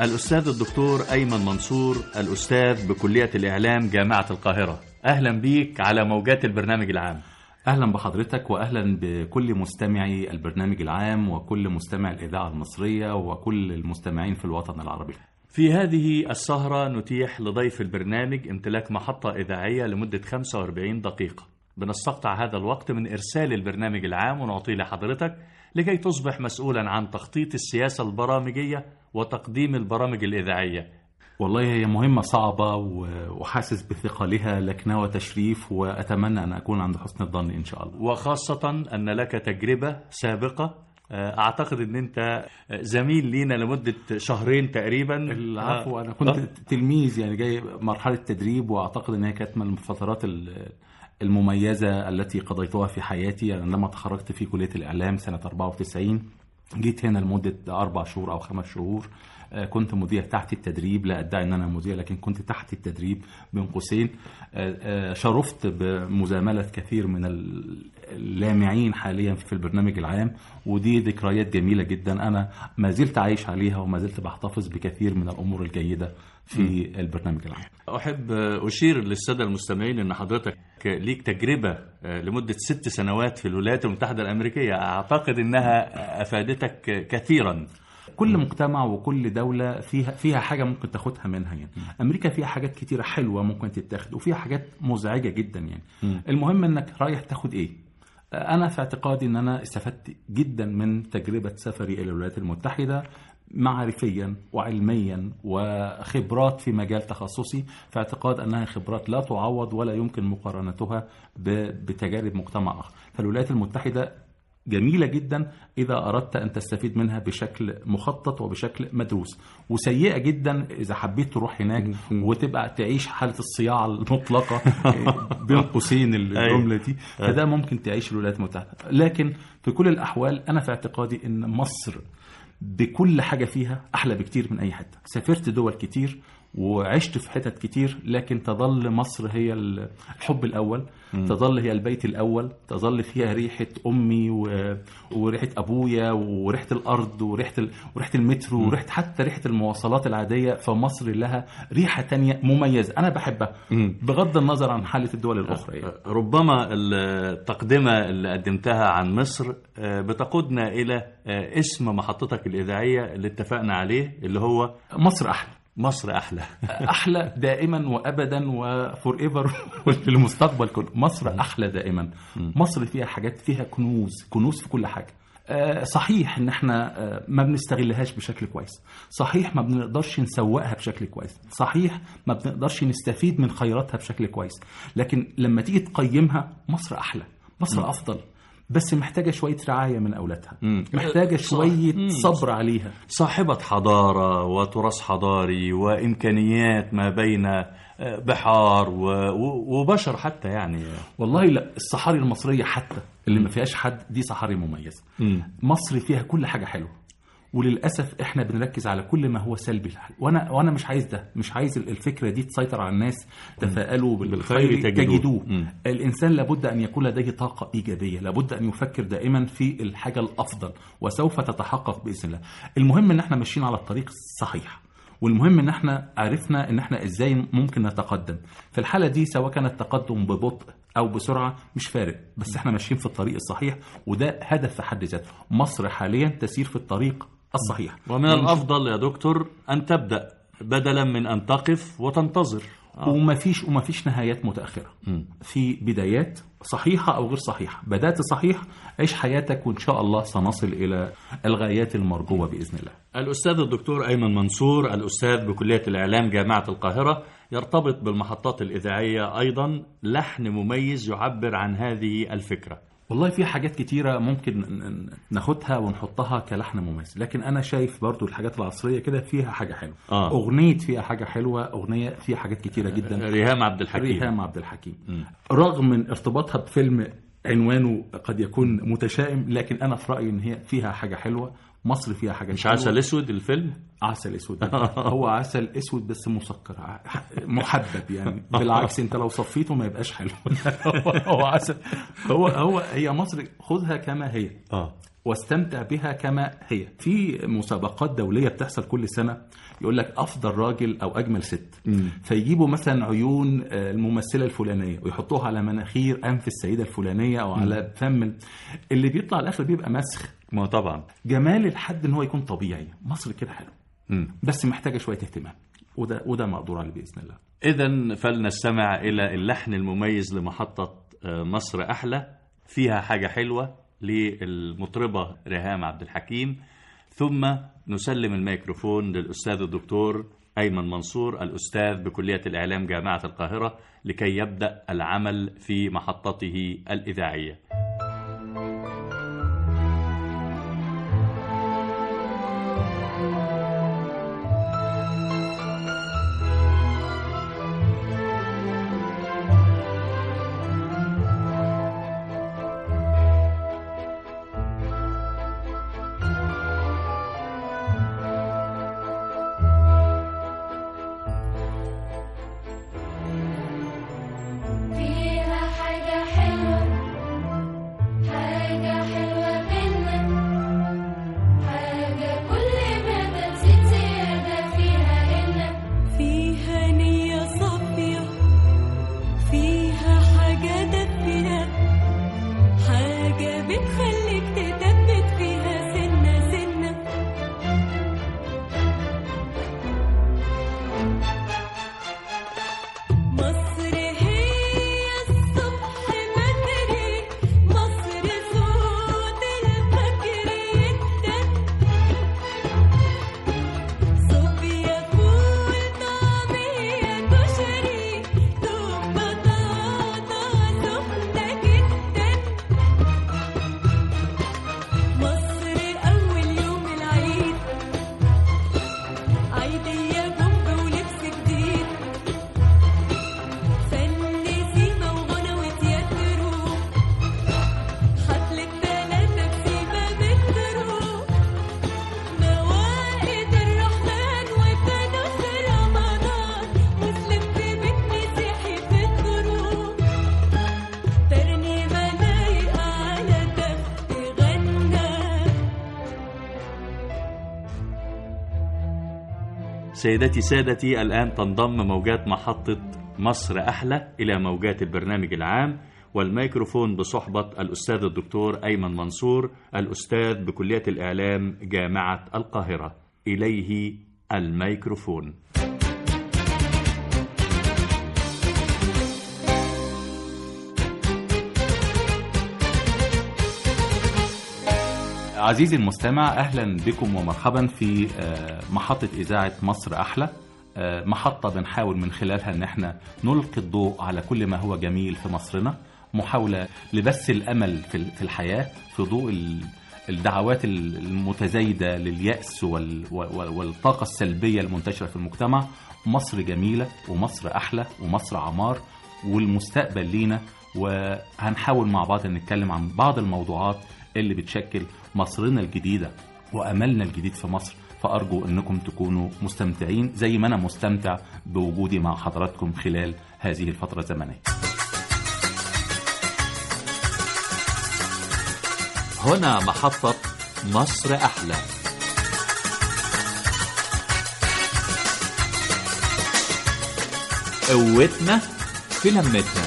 الأستاذ الدكتور أيمن منصور الأستاذ بكلية الإعلام جامعة القاهرة أهلا بيك على موجات البرنامج العام اهلا بحضرتك واهلا بكل مستمعي البرنامج العام وكل مستمع الاذاعه المصريه وكل المستمعين في الوطن العربي. في هذه السهرة نتيح لضيف البرنامج امتلاك محطة إذاعية لمدة 45 دقيقة بنستقطع هذا الوقت من إرسال البرنامج العام ونعطيه لحضرتك لكي تصبح مسؤولا عن تخطيط السياسة البرامجية وتقديم البرامج الإذاعية والله هي مهمة صعبة و- وحاسس بثقلها لكنها تشريف وأتمنى أن أكون عند حسن الظن إن شاء الله وخاصة أن لك تجربة سابقة آه، أعتقد أن أنت زميل لينا لمدة شهرين تقريبا العفو آه. أنا كنت آه. تلميذ يعني جاي مرحلة تدريب وأعتقد أن هي كانت من الفترات ال- المميزة التي قضيتها في حياتي عندما تخرجت في كلية الإعلام سنة 94 جيت هنا لمدة أربع شهور أو خمس شهور آه، كنت مذيع تحت التدريب لا أدعي أن أنا مذيع لكن كنت تحت التدريب بين قوسين آه، آه، شرفت بمزاملة كثير من ال- اللامعين حاليا في البرنامج العام ودي ذكريات جميلة جدا أنا ما زلت عايش عليها وما زلت بحتفظ بكثير من الأمور الجيدة في البرنامج العام أحب أشير للسادة المستمعين أن حضرتك ليك تجربة لمدة ست سنوات في الولايات المتحدة الأمريكية أعتقد أنها أفادتك كثيرا كل مجتمع وكل دولة فيها فيها حاجة ممكن تاخدها منها يعني أمريكا فيها حاجات كتيرة حلوة ممكن تتاخد وفيها حاجات مزعجة جدا يعني المهم إنك رايح تاخد إيه أنا في اعتقادي إن أنا استفدت جدا من تجربة سفري إلى الولايات المتحدة معرفيا وعلميا وخبرات في مجال تخصصي في اعتقاد انها خبرات لا تعوض ولا يمكن مقارنتها ب- بتجارب مجتمع اخر فالولايات المتحده جميلة جدا إذا أردت أن تستفيد منها بشكل مخطط وبشكل مدروس وسيئة جدا إذا حبيت تروح هناك وتبقى تعيش حالة الصياعة المطلقة بين قوسين الجملة دي فده ممكن تعيش الولايات المتحدة لكن في كل الأحوال أنا في اعتقادي أن مصر بكل حاجة فيها أحلى بكتير من أي حتة سافرت دول كتير وعشت في حتت كتير لكن تظل مصر هي الحب الأول تظل هي البيت الأول تظل فيها ريحة أمي و... وريحة أبويا وريحة الأرض وريحة ال... وريحة المترو وريحة حتى ريحة المواصلات العادية فمصر لها ريحة تانية مميزة أنا بحبها بغض النظر عن حالة الدول الأخرى يعني. ربما التقدمة اللي قدمتها عن مصر آه، بتقودنا إلى آه، اسم محطتك الإذاعية اللي اتفقنا عليه اللي هو مصر أحلى مصر أحلى احلى دائما وابدا وفور ايفر في المستقبل كله مصر احلى دائما مصر فيها حاجات فيها كنوز كنوز في كل حاجه آه، صحيح ان احنا آه، ما بنستغلهاش بشكل كويس صحيح ما بنقدرش نسوقها بشكل كويس صحيح ما بنقدرش نستفيد من خيراتها بشكل كويس لكن لما تيجي تقيمها مصر احلى مصر افضل بس محتاجه شويه رعايه من اولادها محتاجه صح. شويه مم. صبر عليها صاحبة حضارة وتراث حضاري وإمكانيات ما بين آه، بحار و- و- وبشر حتى يعني والله لا الصحاري المصريه حتى اللي ما فيهاش حد دي صحاري مميزه مصر فيها كل حاجه حلوه وللاسف احنا بنركز على كل ما هو سلبي الحل. وانا وانا مش عايز ده مش عايز الفكره دي تسيطر على الناس تفائلوا بالخير بالخير تجدوه. تجدوه مم. الانسان لابد ان يكون لديه طاقه ايجابيه لابد ان يفكر دائما في الحاجه الافضل وسوف تتحقق باذن الله المهم ان احنا ماشيين على الطريق الصحيح والمهم ان احنا عرفنا ان احنا ازاي ممكن نتقدم في الحاله دي سواء كان التقدم ببطء او بسرعه مش فارق بس احنا ماشيين في الطريق الصحيح وده هدف في حد ذاته مصر حاليا تسير في الطريق الصحيح ومن الأفضل يا دكتور أن تبدأ بدلا من أن تقف وتنتظر وما فيش وما فيش نهايات متاخره في بدايات صحيحه او غير صحيحه بدات صحيح عيش حياتك وان شاء الله سنصل الى الغايات المرجوه باذن الله الأستاذ الدكتور أيمن منصور الأستاذ بكلية الإعلام جامعة القاهرة يرتبط بالمحطات الإذاعية أيضا لحن مميز يعبر عن هذه الفكرة والله في حاجات كتيرة ممكن ن- ن- ناخدها ونحطها كلحن مميز لكن أنا شايف برضو الحاجات العصرية كده فيها حاجة حلوة آه. أغنية فيها حاجة حلوة أغنية فيها حاجات كتيرة جدا ريهام عبد الحكيم ريهام عبد الحكيم رغم من ارتباطها بفيلم عنوانه قد يكون متشائم لكن أنا في رأيي إن هي فيها حاجة حلوة مصر فيها حاجة مش عسل أسود الفيلم عسل اسود هو عسل اسود بس مسكر ع- محبب يعني بالعكس انت لو صفيته ما يبقاش حلو هو عسل هو هو هي مصر خذها كما هي آه واستمتع بها كما هي في مسابقات دوليه بتحصل كل سنه يقول لك افضل راجل او اجمل ست فيجيبوا مثلا عيون آه، الممثله الفلانيه ويحطوها على مناخير انف السيده الفلانيه او على فم ال- اللي بيطلع الاخر بيبقى مسخ ما طبعا جمال الحد ان هو يكون طبيعي مصر كده حلو مم. بس محتاجه شويه اهتمام وده وده مقدور عليه باذن الله إذا فلنستمع إلى اللحن المميز لمحطة آه، مصر أحلى فيها حاجة حلوة للمطربة ريهام عبد الحكيم ثم نسلم الميكروفون للأستاذ الدكتور أيمن منصور الأستاذ بكلية الإعلام جامعة القاهرة لكي يبدأ العمل في محطته الإذاعية فيها حاجة حلوة حاجة حلوة منا حاجة كل ما تزيد زيادة فيها إن فيها نية صافية فيها حاجة دافية حاجة بتخليك تثبت فيها سنة سنة مصر هي الصبح بدري مصر صوت الفجر يدك صوفيا فول طعمية كشري دوب بطاطا سخنة جدا مصر أول يوم العيد عيدية بومب ولبس جديد فن سيما وغنى وتياترو حفلة تلاتة بسيما مترو موائد الرحمن وفانوس رمضان مسلم في بيت مسيحي في الدروب ترنيمة لايقة على تخت غنى سيدتي سادتي الآن تنضم موجات محطة مصر أحلى إلى موجات البرنامج العام والميكروفون بصحبة الأستاذ الدكتور أيمن منصور الأستاذ بكلية الإعلام جامعة القاهرة إليه الميكروفون عزيزي المستمع اهلا بكم ومرحبا في آه، محطه اذاعه مصر احلى آه، محطه بنحاول من خلالها ان احنا نلقي الضوء على كل ما هو جميل في مصرنا محاوله لبث الامل في في الحياه في ضوء ال- الدعوات المتزايده للياس وال- وال- والطاقه السلبيه المنتشره في المجتمع مصر جميله ومصر احلى ومصر عمار والمستقبل لينا وهنحاول مع بعض نتكلم عن بعض الموضوعات اللي بتشكل مصرنا الجديدة وأملنا الجديد في مصر فأرجو أنكم تكونوا مستمتعين زي ما أنا مستمتع بوجودي مع حضراتكم خلال هذه الفترة الزمنية هنا محطة مصر أحلى قوتنا في لمتنا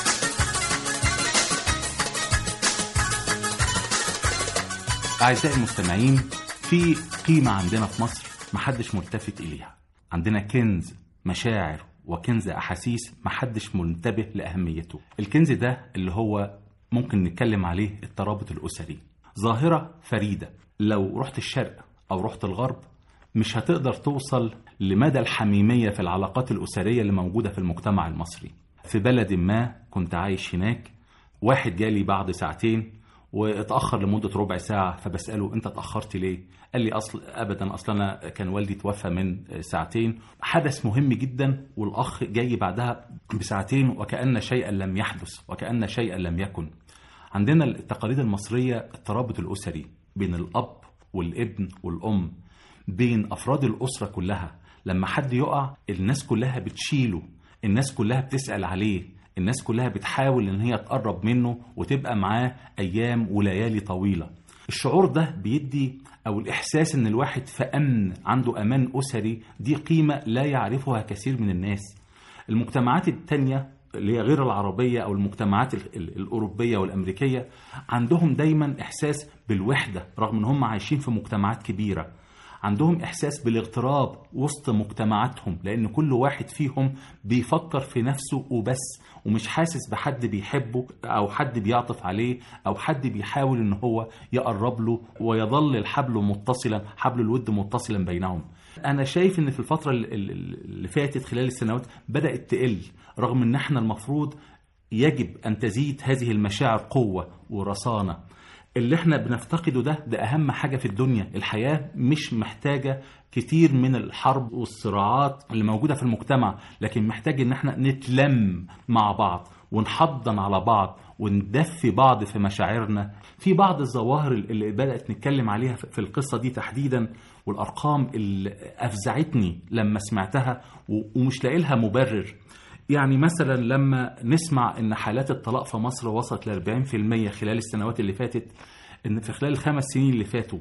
أعزائي المستمعين في قيمة عندنا في مصر محدش ملتفت إليها عندنا كنز مشاعر وكنز أحاسيس محدش منتبه لأهميته الكنز ده اللي هو ممكن نتكلم عليه الترابط الأسري ظاهرة فريدة لو رحت الشرق أو رحت الغرب مش هتقدر توصل لمدى الحميمية في العلاقات الأسرية اللي موجودة في المجتمع المصري في بلد ما كنت عايش هناك واحد جالي بعد ساعتين واتاخر لمده ربع ساعه فبساله انت اتاخرت ليه قال لي اصل ابدا اصل انا كان والدي توفى من ساعتين حدث مهم جدا والاخ جاي بعدها بساعتين وكان شيئا لم يحدث وكان شيئا لم يكن عندنا التقاليد المصريه الترابط الاسري بين الاب والابن والام بين افراد الاسره كلها لما حد يقع الناس كلها بتشيله الناس كلها بتسال عليه الناس كلها بتحاول ان هي تقرب منه وتبقى معاه ايام وليالي طويله الشعور ده بيدي او الاحساس ان الواحد في امن عنده امان اسري دي قيمه لا يعرفها كثير من الناس المجتمعات التانية اللي هي غير العربية أو المجتمعات ال- ال- الأوروبية والأمريكية عندهم دايما إحساس بالوحدة رغم أن هم عايشين في مجتمعات كبيرة عندهم إحساس بالاغتراب وسط مجتمعاتهم لأن كل واحد فيهم بيفكر في نفسه وبس ومش حاسس بحد بيحبه أو حد بيعطف عليه أو حد بيحاول أن هو يقرب له ويظل الحبل متصلا حبل الود متصلا بينهم أنا شايف أن في الفترة ال- ال- اللي فاتت خلال السنوات بدأت تقل رغم أن احنا المفروض يجب أن تزيد هذه المشاعر قوة ورصانة اللي احنا بنفتقده ده ده أهم حاجة في الدنيا الحياة مش محتاجة كتير من الحرب والصراعات اللي موجودة في المجتمع لكن محتاج ان احنا نتلم مع بعض ونحضن على بعض وندفي بعض في مشاعرنا في بعض الظواهر اللي بدأت نتكلم عليها في القصة دي تحديدا والأرقام اللي أفزعتني لما سمعتها و- ومش لاقي لها مبرر يعني مثلا لما نسمع ان حالات الطلاق في مصر وصلت ل 40% خلال السنوات اللي فاتت ان في خلال الخمس سنين اللي فاتوا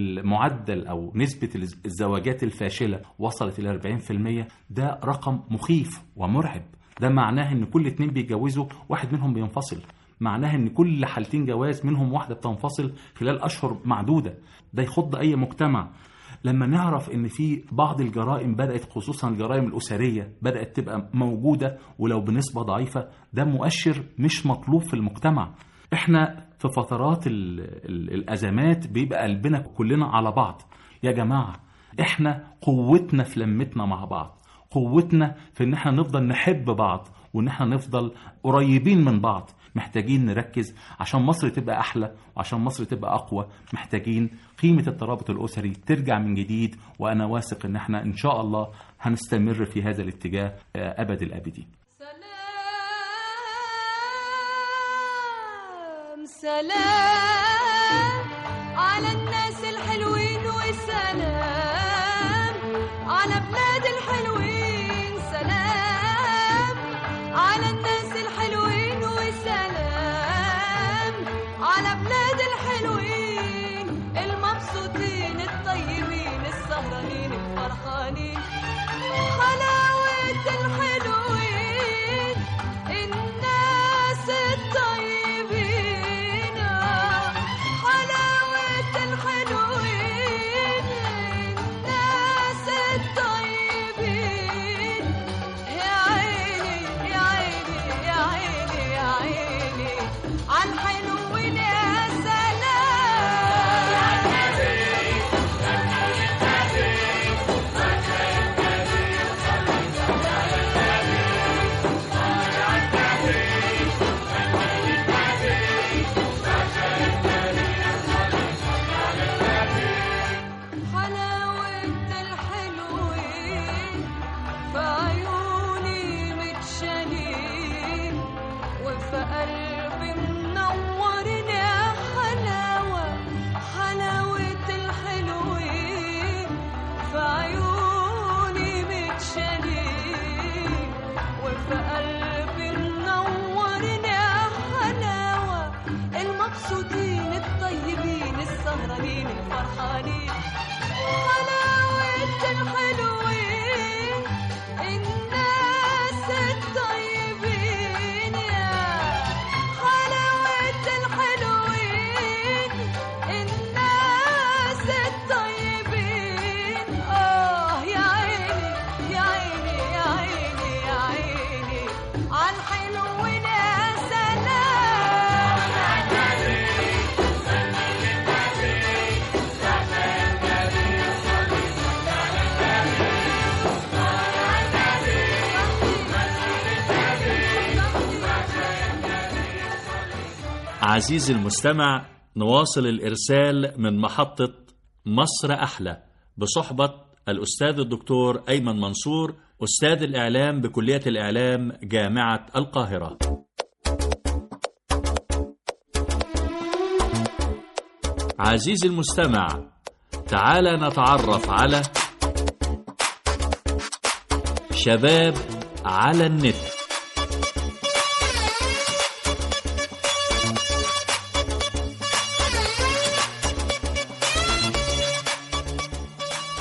المعدل او نسبه الز- الزواجات الفاشله وصلت الى 40% ده رقم مخيف ومرعب ده معناه ان كل اتنين بيتجوزوا واحد منهم بينفصل معناها ان كل حالتين جواز منهم واحده بتنفصل خلال اشهر معدوده ده يخض اي مجتمع لما نعرف ان في بعض الجرائم بدات خصوصا الجرائم الاسريه بدات تبقى موجوده ولو بنسبه ضعيفه ده مؤشر مش مطلوب في المجتمع احنا في فترات ال ال الازمات بيبقى قلبنا كلنا على بعض يا جماعه احنا قوتنا في لمتنا مع بعض قوتنا في ان احنا نفضل نحب بعض وان احنا نفضل قريبين من بعض محتاجين نركز عشان مصر تبقى احلى وعشان مصر تبقى اقوى محتاجين قيمه الترابط الاسري ترجع من جديد وانا واثق ان احنا ان شاء الله هنستمر في هذا الاتجاه آه، ابد الابدين سلام سلام على الناس الحلوين وسلام على بلاد الحلوين سلام على الناس الحلوين وسلام على بلاد الحلوين المبسوطين الطيبين السهرانين الفرحانين حلاوة الحلوين الناس الطيبين حلاوة الحلوين الناس الطيبين يا عيني يا عيني يا عيني يا عيني عالحلوين يا سلام حلاوة الحلوين في عيوني متشالين وفي قلبي منورين يا حلاوة حلاوة الحلوين في عيوني متشالين وفي قلبي منورين يا حلاوة المبسوطين الطيبين السهرانين الفرحانين حلاوة الحلوين الناس الطيبين يا حلاوة الحلوين الناس الطيبين آه يا عيني يا عيني يا عيني يا عيني عالحلوين يا سلام عزيزي المستمع نواصل الإرسال من محطة مصر أحلى بصحبة الأستاذ الدكتور أيمن منصور أستاذ الإعلام بكلية الإعلام جامعة القاهرة عزيزي المستمع تعال نتعرف على شباب على النت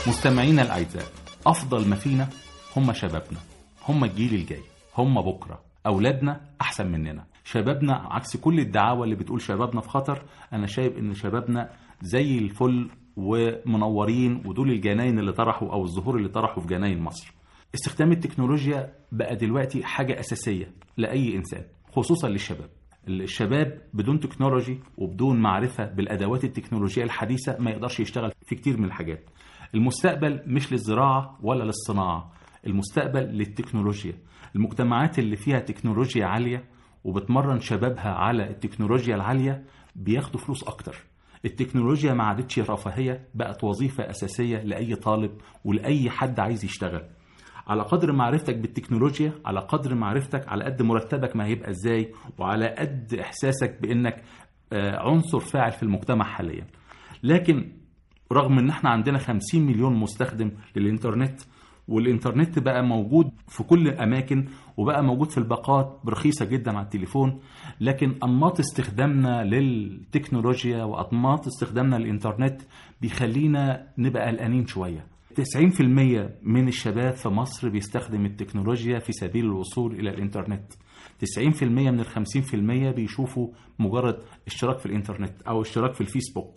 مستمعينا الاعزاء افضل ما فينا هم شبابنا هم الجيل الجاي هم بكره اولادنا احسن مننا شبابنا عكس كل الدعاوى اللي بتقول شبابنا في خطر انا شايف ان شبابنا زي الفل ومنورين ودول الجناين اللي طرحوا او الزهور اللي طرحوا في جناين مصر استخدام التكنولوجيا بقى دلوقتي حاجة أساسية لأي إنسان خصوصا للشباب الشباب بدون تكنولوجي وبدون معرفة بالأدوات التكنولوجية الحديثة ما يقدرش يشتغل في كتير من الحاجات المستقبل مش للزراعة ولا للصناعة المستقبل للتكنولوجيا المجتمعات اللي فيها تكنولوجيا عالية وبتمرن شبابها على التكنولوجيا العالية بياخدوا فلوس أكتر التكنولوجيا ما عادتش رفاهية بقت وظيفة أساسية لأي طالب ولأي حد عايز يشتغل على قدر معرفتك بالتكنولوجيا على قدر معرفتك على قد مرتبك ما هيبقى ازاي وعلى قد احساسك بانك آه، عنصر فاعل في المجتمع حاليا لكن رغم ان احنا عندنا 50 مليون مستخدم للانترنت والانترنت بقى موجود في كل اماكن وبقى موجود في الباقات برخيصه جدا على التليفون لكن انماط استخدامنا للتكنولوجيا وانماط استخدامنا للانترنت بيخلينا نبقى قلقانين شويه 90% من الشباب في مصر بيستخدم التكنولوجيا في سبيل الوصول إلى الإنترنت 90% من ال 50% بيشوفوا مجرد اشتراك في الإنترنت أو اشتراك في الفيسبوك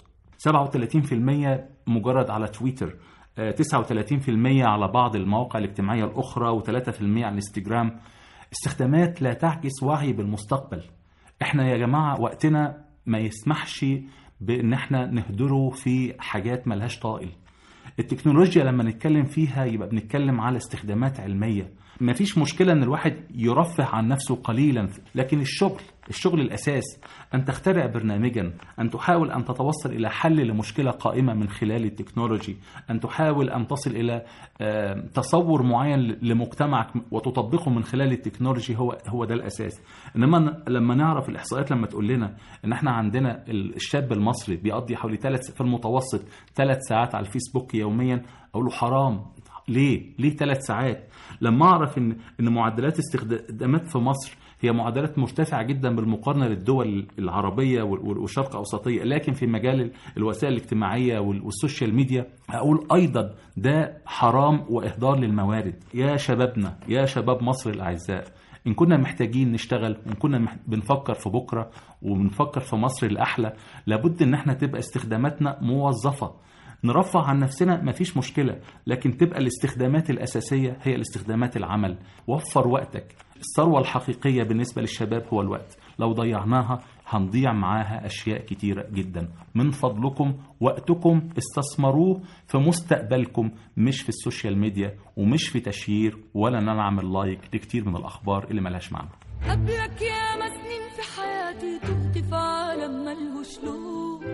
37% مجرد على تويتر آه، 39% على بعض المواقع الاجتماعية الأخرى و3% على الانستجرام استخدامات لا تعكس وعي بالمستقبل احنا يا جماعة وقتنا ما يسمحش بان احنا نهدره في حاجات ملهاش طائل التكنولوجيا لما نتكلم فيها يبقى بنتكلم على استخدامات علمية مفيش مشكلة ان الواحد يرفه عن نفسه قليلا لكن الشغل الشغل الأساس أن تخترع برنامجا أن تحاول أن تتوصل إلى حل لمشكلة قائمة من خلال التكنولوجي أن تحاول أن تصل إلى آه، تصور معين لمجتمعك وتطبقه من خلال التكنولوجي هو هو ده الأساس إنما ن- لما نعرف الإحصائيات لما تقول لنا إن إحنا عندنا الشاب المصري بيقضي حوالي ثلاث في المتوسط ثلاث ساعات على الفيسبوك يوميا أقول له حرام ليه؟ ليه ثلاث ساعات؟ لما اعرف ان ان معدلات استخدامات في مصر هي معدلات مرتفعه جدا بالمقارنه للدول العربيه وال- وال- والشرق الاوسطيه، لكن في مجال ال- الوسائل الاجتماعيه وال- والسوشيال ميديا اقول ايضا ده حرام واهدار للموارد. يا شبابنا يا شباب مصر الاعزاء ان كنا محتاجين نشتغل وان كنا مح- بنفكر في بكره وبنفكر في مصر الاحلى لابد ان احنا تبقى استخداماتنا موظفه نرفع عن نفسنا مفيش مشكلة لكن تبقى الاستخدامات الأساسية هي الاستخدامات العمل وفر وقتك الثروة الحقيقية بالنسبة للشباب هو الوقت لو ضيعناها هنضيع معاها أشياء كتيرة جدا من فضلكم وقتكم استثمروه في مستقبلكم مش في السوشيال ميديا ومش في تشهير ولا ان انا اعمل لايك لكتير من الاخبار اللي ملهاش معنى قبلك يا سنين في حياتي تهت في عالم ملهوش لون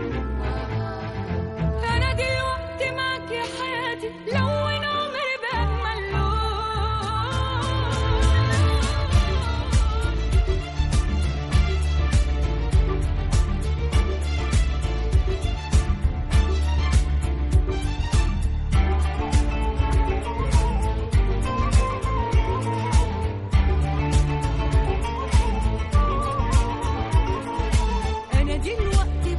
انا دلوقتي معك يا حياتي لون عمري باجمل لون انا دلوقتي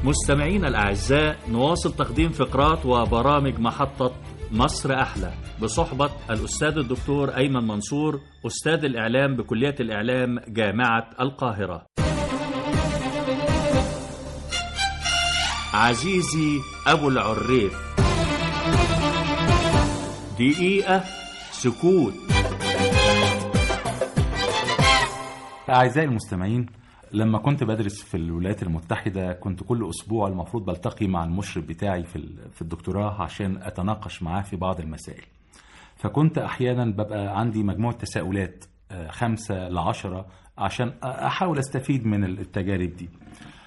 مستمعينا الأعزاء نواصل تقديم فقرات وبرامج محطة مصر أحلى بصحبة الأستاذ الدكتور أيمن منصور أستاذ الإعلام بكلية الإعلام جامعة القاهرة عزيزي أبو العريف دقيقة سكوت أعزائي المستمعين لما كنت بدرس في الولايات المتحدة كنت كل أسبوع المفروض بلتقي مع المشرف بتاعي في ال- في الدكتوراه عشان أتناقش معاه في بعض المسائل فكنت أحيانا ببقى عندي مجموعة تساؤلات آه، خمسة لعشرة عشان أ- أحاول أستفيد من التجارب دي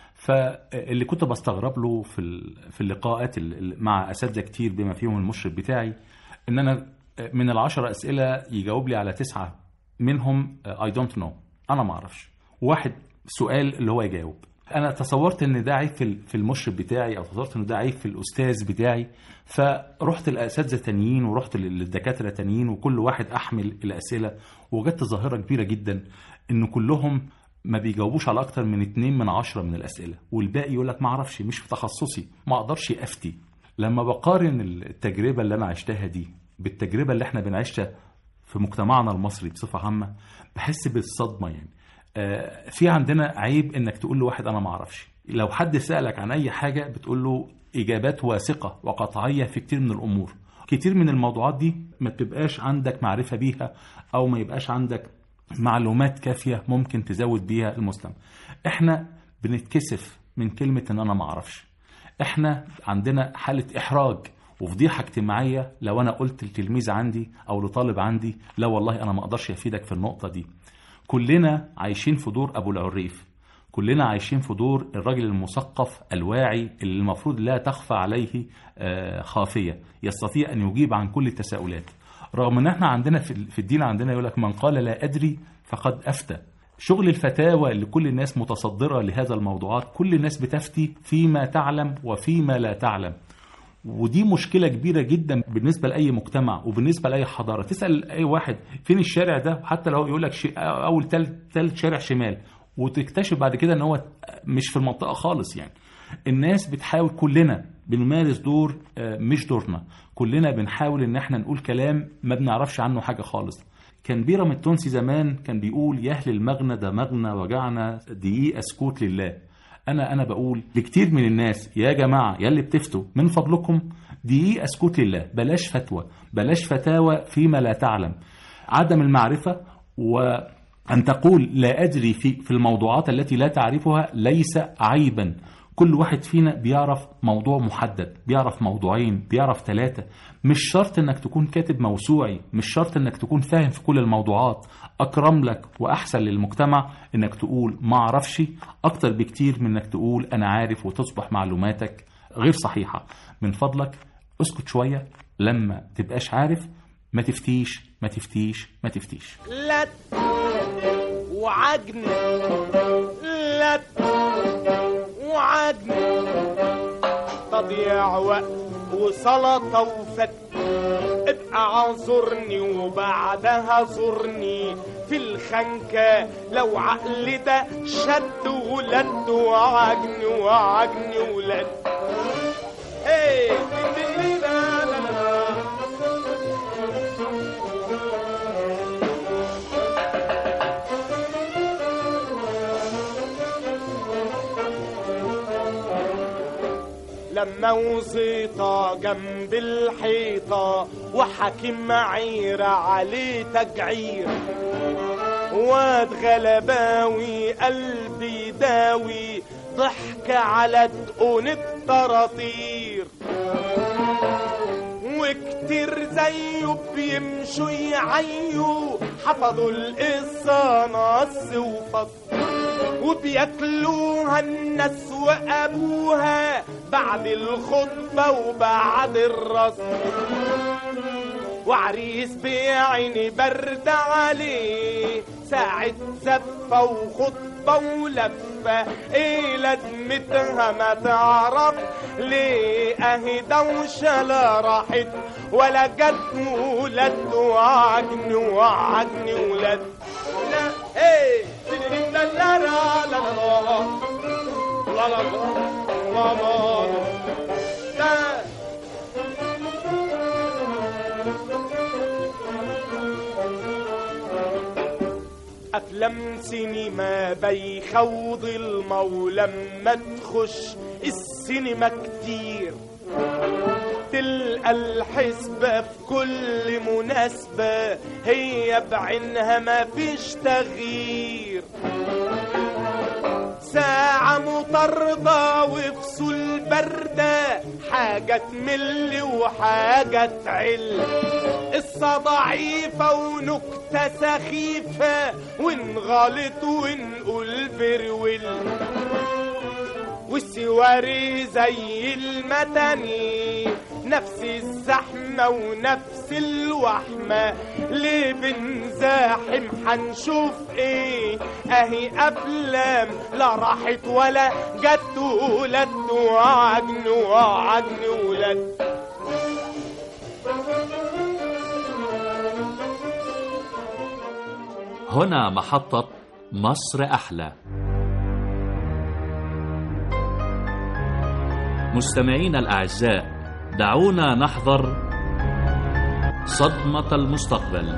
فاللي كنت بستغرب له في ال- في اللقاءات ال- ال- مع اساتذه كتير بما فيهم المشرف بتاعي ان انا من العشرة اسئله يجاوب لي على تسعه منهم اي دونت نو انا ما اعرفش واحد سؤال اللي هو يجاوب انا تصورت ان ده عيب في ال- في المشرف بتاعي او تصورت ان ده عيب في الاستاذ بتاعي فرحت الاساتذه تانيين ورحت للدكاتره تانيين وكل واحد احمل الاسئله وجدت ظاهره كبيره جدا ان كلهم ما بيجاوبوش على اكتر من اتنين من عشرة من الاسئله والباقي يقول لك ما اعرفش مش في تخصصي ما اقدرش افتي لما بقارن التجربه اللي انا عشتها دي بالتجربه اللي احنا بنعيشها في مجتمعنا المصري بصفه عامه بحس بالصدمه يعني آه، في عندنا عيب انك تقول لواحد انا ما اعرفش لو حد سالك عن اي حاجه بتقول له اجابات واثقه وقطعيه في كتير من الامور كتير من الموضوعات دي ما تبقاش عندك معرفه بيها او ما يبقاش عندك معلومات كافيه ممكن تزود بيها المستمع احنا بنتكسف من كلمه ان انا ما اعرفش احنا عندنا حاله احراج وفضيحه اجتماعيه لو انا قلت لتلميذ عندي او لطالب عندي لا والله انا ما اقدرش افيدك في النقطه دي كلنا عايشين في دور ابو العريف كلنا عايشين في دور الراجل المثقف الواعي اللي المفروض لا تخفى عليه آه، خافيه يستطيع ان يجيب عن كل التساؤلات رغم ان احنا عندنا في في الدين عندنا يقول لك من قال لا ادري فقد افتى شغل الفتاوى اللي كل الناس متصدره لهذا الموضوعات كل الناس بتفتي فيما تعلم وفيما لا تعلم ودي مشكلة كبيرة جدا بالنسبة لأي مجتمع وبالنسبة لأي حضارة تسأل أي واحد فين الشارع ده حتى لو يقول لك شي- أول تالت, تالت شارع شمال وتكتشف بعد كده ان هو مش في المنطقة خالص يعني الناس بتحاول كلنا بنمارس دور آه، مش دورنا كلنا بنحاول ان احنا نقول كلام ما بنعرفش عنه حاجة خالص كان بيرم التونسي زمان كان بيقول يا اهل المغنى ده مغنى وجعنا دقيقة سكوت لله انا انا بقول لكتير من الناس يا جماعه يا اللي بتفتوا من فضلكم دقيقه اسكت لله بلاش فتوى بلاش فتاوى فيما لا تعلم عدم المعرفه وان تقول لا ادري في في الموضوعات التي لا تعرفها ليس عيبا كل واحد فينا بيعرف موضوع محدد بيعرف موضوعين بيعرف ثلاثة مش شرط انك تكون كاتب موسوعي مش شرط انك تكون فاهم في كل الموضوعات اكرم لك واحسن للمجتمع انك تقول ما اعرفش اكتر بكتير من انك تقول انا عارف وتصبح معلوماتك غير صحيحة من فضلك اسكت شوية لما تبقاش عارف ما تفتيش ما تفتيش ما تفتيش لت وعجن لت وعجن تضييع وقت وسلطة وفت ابقى عذرني وبعدها زرني في الخنكة لو عقل ده شد ولد وعجن وعجن ولد هي لا لا لا لما وزيطة جنب الحيطة وحكيم معيرة عليه تجعير واد غلباوي قلبي داوي ضحك على دقون الطراطير وكتير زيه بيمشوا يعيوا حفظوا القصة نص وفصل وبياكلوها الناس وابوها بعد الخطبة وبعد الرسم وعريس بعيني برد عليه ساعة زفة وخطبة ولفة ايه لازمتها ما تعرف ليه اهي دوشة لا راحت ولا جت ولد وعجن وعجن ولد لا ايه لا لا لا لا لا لا لا لا ضمانه ده افلام سينما بيخوض المولى لما تخش السينما كتير تلقى الحسبة في كل مناسبة هي بعينها ما فيش تغيير ساعة مطاردة وفصول باردة حاجة تمل وحاجة تعل قصة ضعيفة ونكتة سخيفة ونغلط ونقول برول والسواري زي المتني نفس الزحمة ونفس الوحمة ليه بنزاحم حنشوف ايه اهي افلام لا راحت ولا جت ولد وعجن وعجن ولد هنا محطة مصر أحلى مستمعينا الأعزاء دعونا نحضر صدمة المستقبل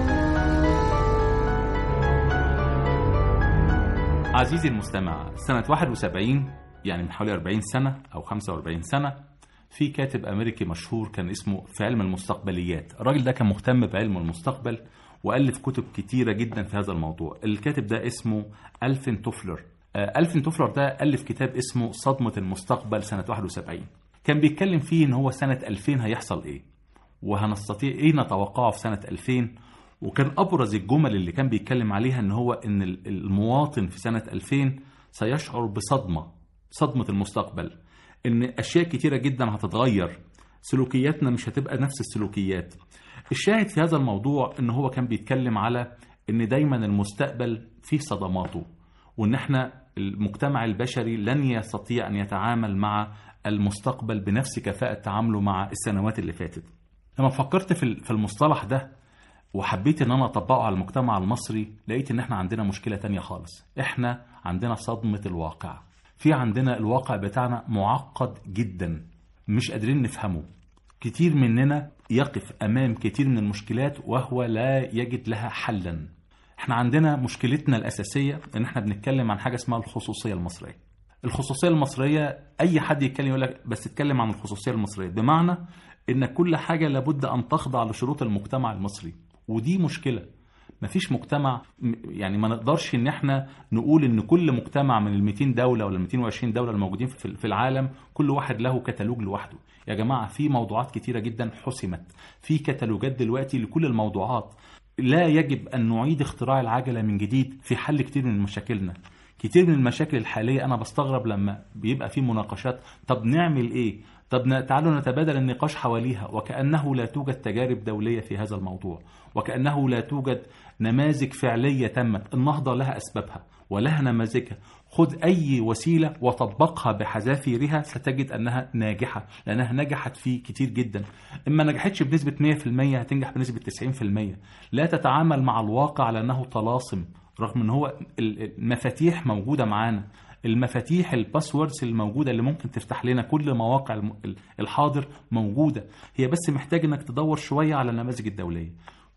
عزيزي المستمع سنة 71 يعني من حوالي 40 سنة أو 45 سنة في كاتب أمريكي مشهور كان اسمه في علم المستقبليات الراجل ده كان مهتم بعلم المستقبل وألف كتب كتيرة جدا في هذا الموضوع الكاتب ده اسمه ألفين توفلر آه، ألفين توفلر ده ألف كتاب اسمه صدمة المستقبل سنة 71 كان بيتكلم فيه إن هو سنة 2000 هيحصل إيه وهنستطيع إيه نتوقعه في سنة 2000 وكان أبرز الجمل اللي كان بيتكلم عليها إن هو إن ال- المواطن في سنة 2000 سيشعر بصدمة صدمة المستقبل إن أشياء كتيرة جدا هتتغير سلوكياتنا مش هتبقى نفس السلوكيات الشاهد في هذا الموضوع إن هو كان بيتكلم على إن دايما المستقبل فيه صدماته وإن إحنا المجتمع البشري لن يستطيع أن يتعامل مع المستقبل بنفس كفاءة تعامله مع السنوات اللي فاتت لما فكرت في في المصطلح ده وحبيت ان انا اطبقه على المجتمع المصري لقيت ان احنا عندنا مشكله تانية خالص احنا عندنا صدمه الواقع في عندنا الواقع بتاعنا معقد جدا مش قادرين نفهمه كتير مننا يقف امام كتير من المشكلات وهو لا يجد لها حلا احنا عندنا مشكلتنا الاساسيه ان احنا بنتكلم عن حاجه اسمها الخصوصيه المصريه الخصوصيه المصريه اي حد يتكلم يقول لك بس اتكلم عن الخصوصيه المصريه بمعنى ان كل حاجه لابد ان تخضع لشروط المجتمع المصري ودي مشكله مفيش مجتمع م- يعني ما نقدرش ان احنا نقول ان كل مجتمع من ال 200 دوله ولا ال 220 دوله الموجودين في في العالم كل واحد له كتالوج لوحده يا جماعه في موضوعات كتيره جدا حسمت في كتالوجات دلوقتي لكل الموضوعات لا يجب ان نعيد اختراع العجله من جديد في حل كتير من مشاكلنا كتير من المشاكل الحاليه انا بستغرب لما بيبقى في مناقشات طب نعمل ايه طب ن- تعالوا نتبادل النقاش حواليها وكأنه لا توجد تجارب دولية في هذا الموضوع وكأنه لا توجد نماذج فعلية تمت النهضة لها أسبابها ولها نماذجها خذ أي وسيلة وطبقها بحذافيرها ستجد أنها ناجحة لأنها نجحت في كتير جدا إما نجحتش بنسبة 100% هتنجح بنسبة 90% لا تتعامل مع الواقع على أنه طلاسم رغم ان هو ال- المفاتيح موجوده معانا المفاتيح الباسوردز الموجوده اللي ممكن تفتح لنا كل مواقع الم- ال- الحاضر موجوده هي بس محتاج انك تدور شويه على النماذج الدوليه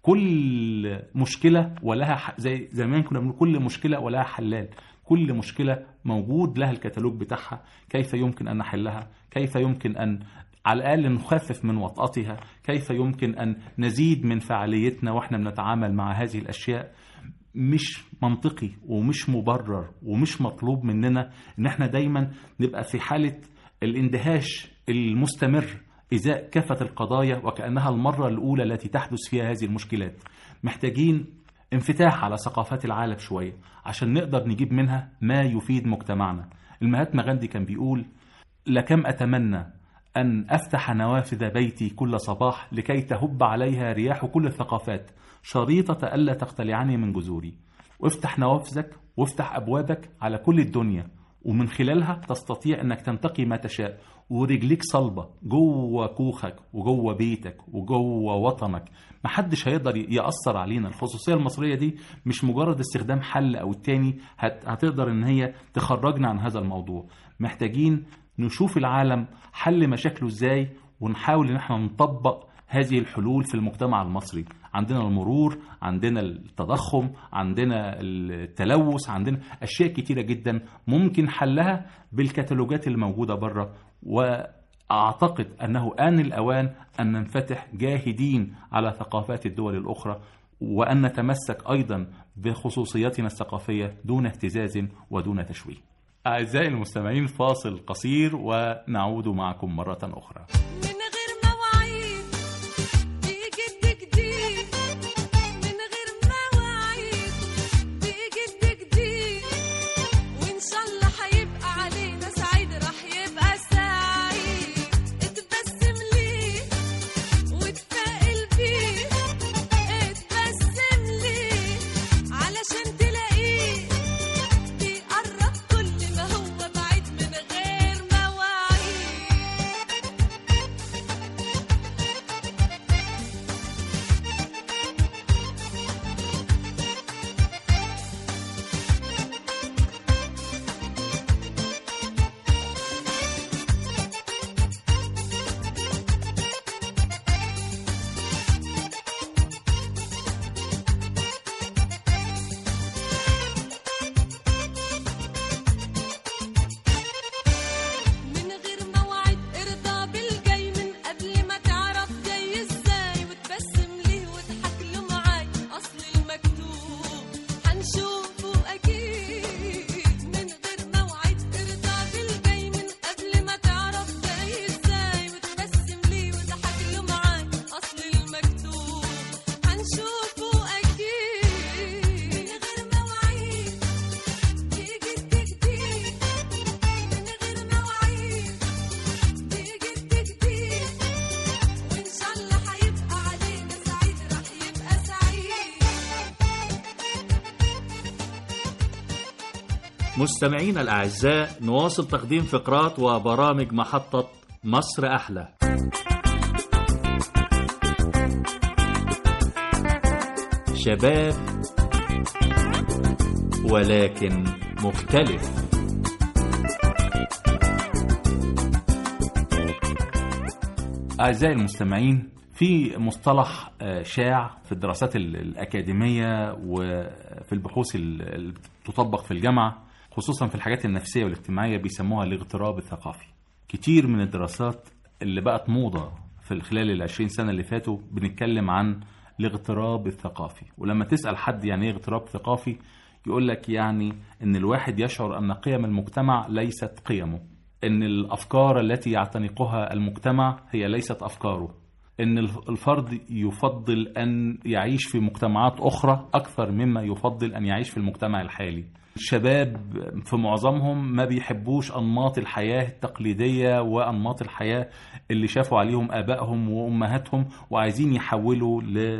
كل مشكله ولها ح... زي زمان كنا بنقول كل مشكله ولها حلال كل مشكله موجود لها الكتالوج بتاعها كيف يمكن ان نحلها كيف يمكن ان على الأقل نخفف من وطأتها كيف يمكن أن نزيد من فعاليتنا وإحنا بنتعامل مع هذه الأشياء مش منطقي ومش مبرر ومش مطلوب مننا ان احنا دايما نبقى في حالة الاندهاش المستمر ازاء كافة القضايا وكأنها المرة الأولى التي تحدث فيها هذه المشكلات محتاجين انفتاح على ثقافات العالم شوية عشان نقدر نجيب منها ما يفيد مجتمعنا المهاتما غاندي كان بيقول لكم أتمنى أن أفتح نوافذ بيتي كل صباح لكي تهب عليها رياح كل الثقافات شريطة ألا تقتلعني من جذوري وافتح نوافذك وافتح أبوابك على كل الدنيا ومن خلالها تستطيع أنك تنتقي ما تشاء ورجليك صلبة جوه كوخك وجوه بيتك وجوه وطنك محدش هيقدر يأثر علينا الخصوصية المصرية دي مش مجرد استخدام حل أو التاني هت... هتقدر إن هي تخرجنا عن هذا الموضوع محتاجين نشوف العالم حل مشاكله ازاي ونحاول ان احنا نطبق هذه الحلول في المجتمع المصري عندنا المرور عندنا التضخم عندنا التلوث عندنا اشياء كتيره جدا ممكن حلها بالكتالوجات اللي موجوده بره واعتقد انه ان الاوان ان ننفتح جاهدين على ثقافات الدول الاخرى وان نتمسك ايضا بخصوصياتنا الثقافيه دون اهتزاز ودون تشويه اعزائي المستمعين فاصل قصير ونعود معكم مره اخرى من غير مواعيد بيجد جديد من غير مواعيد بيجد جديد وإن شاء الله هيبقى علينا سعيد راح يبقى سعيد اتبسم ليه واتفائل بيه اتبسم ليه علشان تلاقيه بيقرب كل ما هو بعيد من غير مواعيد من غير موعد ارضى بالجاي من قبل ما تعرف جاي ازاي وتبسم ليه واضحك له معاي اصل المكتوب هنشوفه اكيد من غير موعد ارضى بالجاي من قبل ما تعرف جاي ازاي وتبسم ليه واضحك له معاي اصل المكتوب هنشوفه اكيد من غير مواعيد بيجي جديد من غير مواعيد بيجي جديد وإن شاء الله هيبقى علينا سعيد راح يبقى سعيد مستمعينا الأعزاء نواصل تقديم فقرات وبرامج محطة مصر أحلى شباب ولكن مختلف أعزائي المستمعين في مصطلح آه، شاع في الدراسات ال- الأكاديمية وفي البحوث ال- اللي بتطبق في الجامعة خصوصا في الحاجات النفسية والاجتماعية بيسموها الاغتراب الثقافي كتير من الدراسات اللي بقت موضة في خلال العشرين سنة اللي فاتوا بنتكلم عن الاغتراب الثقافي ولما تسأل حد يعني ايه اغتراب ثقافي يقول لك يعني ان الواحد يشعر ان قيم المجتمع ليست قيمه ان الافكار التي يعتنقها المجتمع هي ليست افكاره ان الف- الفرد يفضل ان يعيش في مجتمعات اخرى اكثر مما يفضل ان يعيش في المجتمع الحالي الشباب في معظمهم ما بيحبوش انماط الحياه التقليديه وانماط الحياه اللي شافوا عليهم ابائهم وامهاتهم وعايزين يحولوا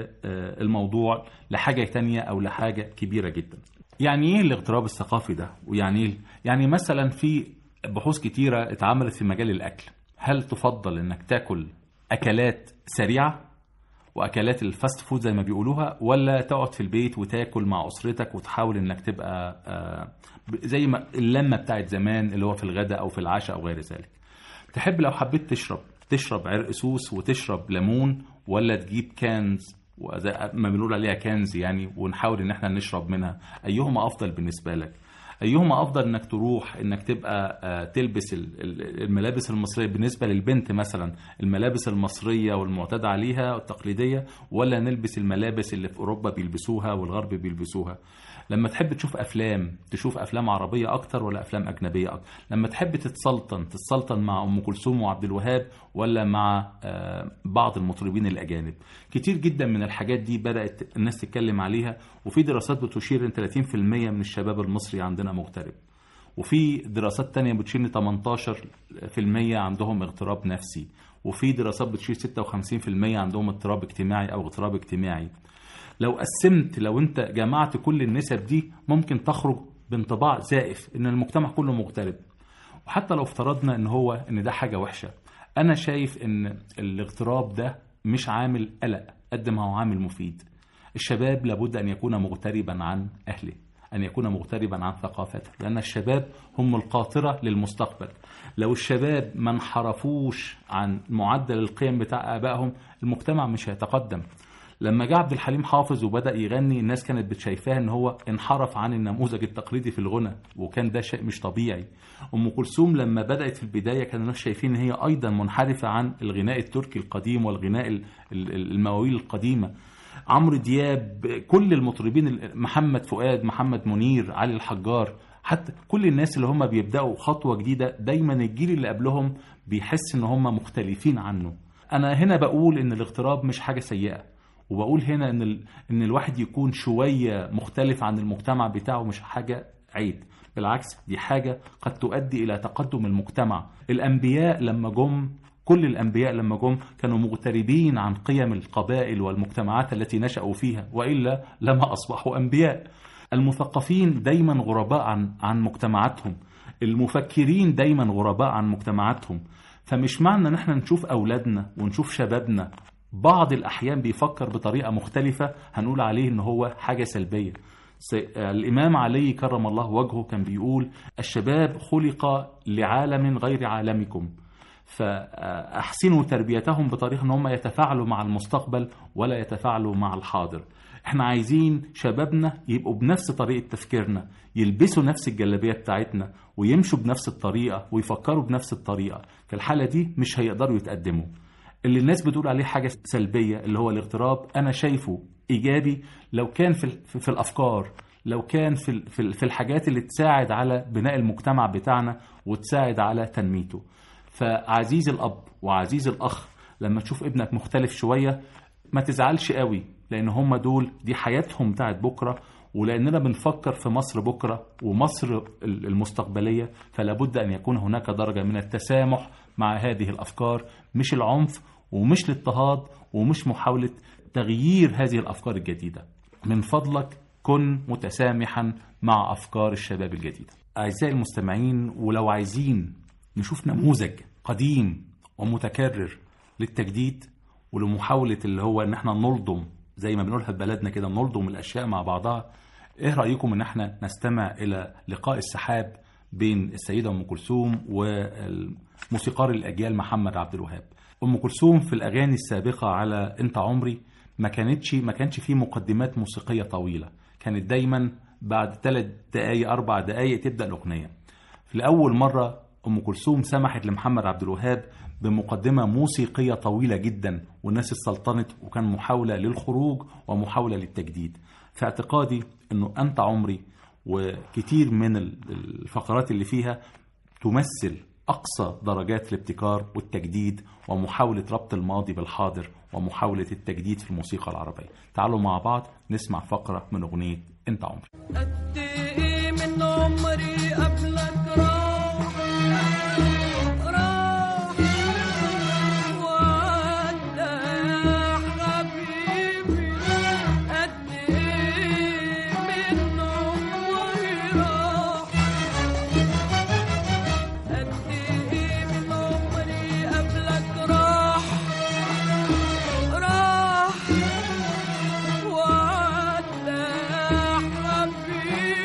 للموضوع لحاجه تانية او لحاجه كبيره جدا يعني ايه الاغتراب الثقافي ده ويعني ايه يعني مثلا في بحوث كتيره اتعملت في مجال الاكل هل تفضل انك تاكل اكلات سريعه واكلات الفاست فود زي ما بيقولوها ولا تقعد في البيت وتاكل مع اسرتك وتحاول انك تبقى آه، ب- زي ما اللمه بتاعت زمان اللي هو في الغداء او في العشاء او غير ذلك تحب لو حبيت تشرب تشرب عرق سوس وتشرب ليمون ولا تجيب كانز وزي ما بنقول عليها كنز يعني ونحاول ان احنا نشرب منها ايهما افضل بالنسبه لك ايهما افضل انك تروح انك تبقى آه، تلبس ال- ال- الملابس المصريه بالنسبه للبنت مثلا الملابس المصريه والمعتاد عليها التقليديه ولا نلبس الملابس اللي في اوروبا بيلبسوها والغرب بيلبسوها لما تحب تشوف افلام تشوف افلام عربيه اكتر ولا افلام اجنبيه اكتر لما تحب تتسلطن تتسلطن مع ام كلثوم وعبد الوهاب ولا مع آه، بعض المطربين الاجانب كتير جدا من الحاجات دي بدات الناس تتكلم عليها وفي دراسات بتشير ان 30% من الشباب المصري عندنا مغترب وفي دراسات تانية بتشير ان 18% عندهم اغتراب نفسي وفي دراسات بتشير 56% عندهم اضطراب اجتماعي او اغتراب اجتماعي لو قسمت لو انت جمعت كل النسب دي ممكن تخرج بانطباع زائف ان المجتمع كله مغترب وحتى لو افترضنا ان هو ان ده حاجه وحشه انا شايف ان الاغتراب ده مش عامل قلق قد ما هو عامل مفيد الشباب لابد ان يكون مغتربا عن اهله أن يكون مغتربا عن ثقافته لأن الشباب هم القاطرة للمستقبل لو الشباب ما انحرفوش عن معدل القيم بتاع آبائهم المجتمع مش هيتقدم لما جه عبد الحليم حافظ وبدا يغني الناس كانت بتشايفاه ان هو انحرف عن النموذج التقليدي في الغنى وكان ده شيء مش طبيعي ام كلثوم لما بدات في البدايه كانوا الناس شايفين ان هي ايضا منحرفه عن الغناء التركي القديم والغناء ال- ال- المواويل القديمه عمرو دياب كل المطربين محمد فؤاد محمد منير علي الحجار حتى كل الناس اللي هم بيبداوا خطوه جديده دايما الجيل اللي قبلهم بيحس ان هم مختلفين عنه انا هنا بقول ان الاغتراب مش حاجه سيئه وبقول هنا ان ال... ان الواحد يكون شويه مختلف عن المجتمع بتاعه مش حاجه عيب بالعكس دي حاجه قد تؤدي الى تقدم المجتمع الانبياء لما جم كل الانبياء لما جم كانوا مغتربين عن قيم القبائل والمجتمعات التي نشأوا فيها والا لما اصبحوا انبياء المثقفين دايما غرباء عن عن مجتمعاتهم المفكرين دايما غرباء عن مجتمعاتهم فمش معنى ان احنا نشوف اولادنا ونشوف شبابنا بعض الاحيان بيفكر بطريقه مختلفه هنقول عليه ان هو حاجه سلبيه س- الامام علي كرم الله وجهه كان بيقول الشباب خلق لعالم غير عالمكم فاحسنوا تربيتهم بطريقه ان هم يتفاعلوا مع المستقبل ولا يتفاعلوا مع الحاضر احنا عايزين شبابنا يبقوا بنفس طريقه تفكيرنا يلبسوا نفس الجلابيه بتاعتنا ويمشوا بنفس الطريقه ويفكروا بنفس الطريقه في الحاله دي مش هيقدروا يتقدموا اللي الناس بتقول عليه حاجه سلبيه اللي هو الاغتراب انا شايفه ايجابي لو كان في في في الافكار لو كان في ال- في ال- في الحاجات اللي تساعد على بناء المجتمع بتاعنا وتساعد على تنميته فعزيز الاب وعزيز الاخ لما تشوف ابنك مختلف شويه ما تزعلش قوي لان هم دول دي حياتهم بتاعت بكره ولاننا بنفكر في مصر بكره ومصر ال- المستقبليه فلا بد ان يكون هناك درجه من التسامح مع هذه الافكار مش العنف ومش الاضطهاد ومش محاوله تغيير هذه الافكار الجديده من فضلك كن متسامحا مع افكار الشباب الجديده اعزائي المستمعين ولو عايزين نشوف نموذج قديم ومتكرر للتجديد ولمحاولة اللي هو ان احنا نلضم زي ما بنقولها في بلدنا كده نلضم الاشياء مع بعضها ايه رأيكم ان احنا نستمع الى لقاء السحاب بين السيدة ام كلثوم والموسيقار الاجيال محمد عبد الوهاب ام كلثوم في الاغاني السابقة على انت عمري ما كانتش ما كانش فيه مقدمات موسيقية طويلة كانت دايما بعد ثلاث دقايق اربع دقايق تبدأ الاغنية لأول مرة أم كلثوم سمحت لمحمد عبد الوهاب بمقدمة موسيقية طويلة جدا والناس استلطنت وكان محاولة للخروج ومحاولة للتجديد في اعتقادي أنه أنت عمري وكتير من ال- الفقرات اللي فيها تمثل أقصى درجات الابتكار والتجديد ومحاولة ربط الماضي بالحاضر ومحاولة التجديد في الموسيقى العربية تعالوا مع بعض نسمع فقرة من أغنية أنت عمري قد ايه من عمري قبلك راح راح وعدى يا حبيبي قد ايه من عمري راح قد ايه من عمري قبلك راح راح وعدى يا حبيبي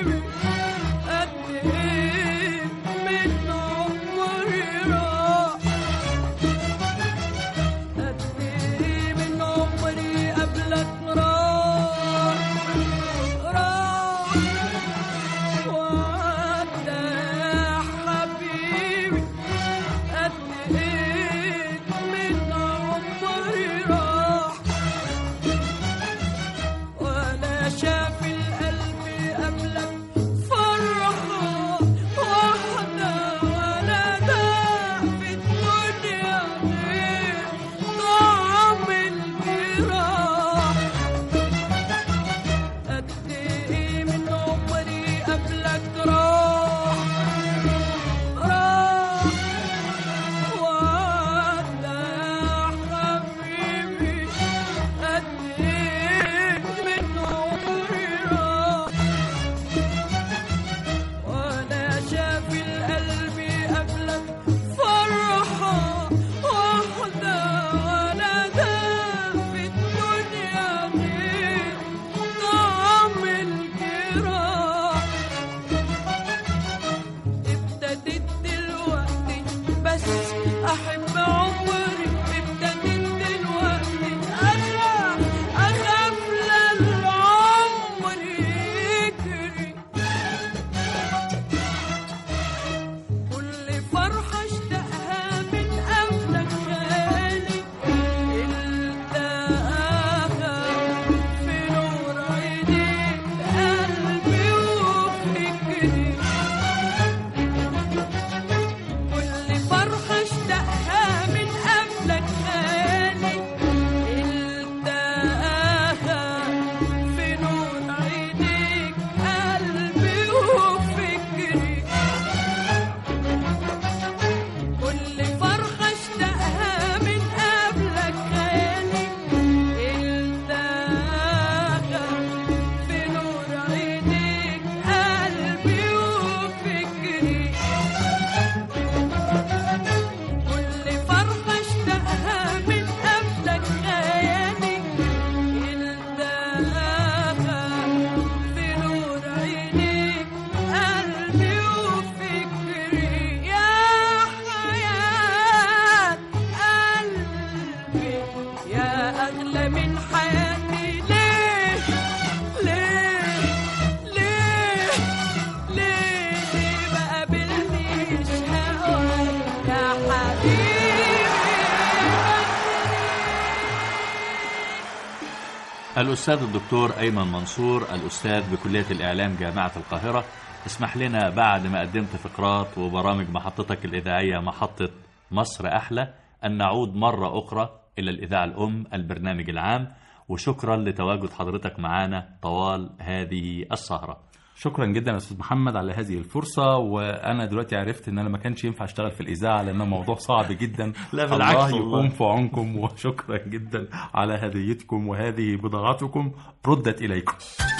الأستاذ الدكتور أيمن منصور الأستاذ بكلية الإعلام جامعة القاهرة اسمح لنا بعد ما قدمت فقرات وبرامج محطتك الإذاعية محطة مصر أحلى أن نعود مرة أخرى إلى الإذاعة الأم البرنامج العام وشكرا لتواجد حضرتك معنا طوال هذه السهرة شكرا جدا يا استاذ محمد على هذه الفرصه وانا دلوقتي عرفت ان انا ما كانش ينفع اشتغل في الاذاعه لانه موضوع صعب جدا لا بالعكس الله والله. يكون في عونكم وشكرا جدا على هديتكم وهذه بضاعتكم ردت اليكم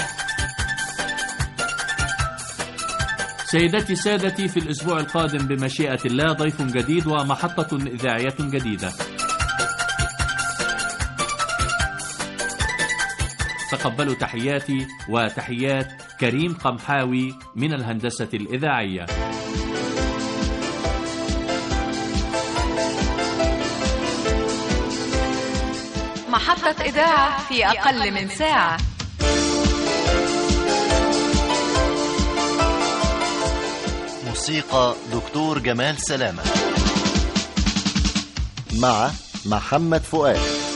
سيدتي سادتي في الأسبوع القادم بمشيئة الله ضيف جديد ومحطة إذاعية جديدة تقبلوا تحياتي وتحيات كريم قمحاوي من الهندسة الإذاعية محطة إذاعة في أقل من ساعة موسيقى دكتور جمال سلامة مع محمد فؤاد